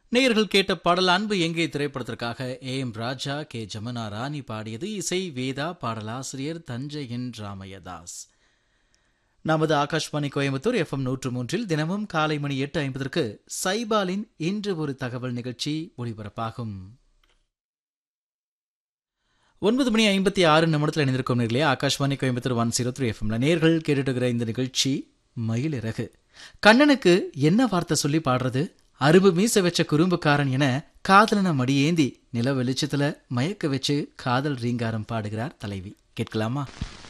நேயர்கள் கேட்ட பாடல் அன்பு எங்கே திரைப்படத்திற்காக A M Raja K Jamuna Rani பாடியது இசை வேதா பாடலாசிரியர் தஞ்சையின் ராமயதாஸ் நமது ஆகாஷ்வாணி கோயம்புத்தூர் எஃப்எம் நூற்று மூன்றில் தினமும் காலை மணி எட்டு ஐம்பதற்கு சைபாலின் இன்று ஒரு தகவல் நிகழ்ச்சி ஒளிபரப்பாகும் ஒன்பது மணி ஐம்பத்தி ஆறு நிமிடத்தில் இணைந்திருக்கும் நேர்களே Akashvani Coimbatore one zero three எஃப்எம்ல நேர்கள் கேட்டுட்டு இருக்கிற இந்த நிகழ்ச்சி மயிலிறகு கண்ணனுக்கு என்ன வார்த்தை சொல்லி பாடுறது அரும்பு மீச வச்ச குறும்புக்காரன் என காதலன மடியேந்தி நில வெளிச்சத்துல மயக்க வச்சு காதல் ரீங்காரம் பாடுகிறார் தலைவி கேட்கலாமா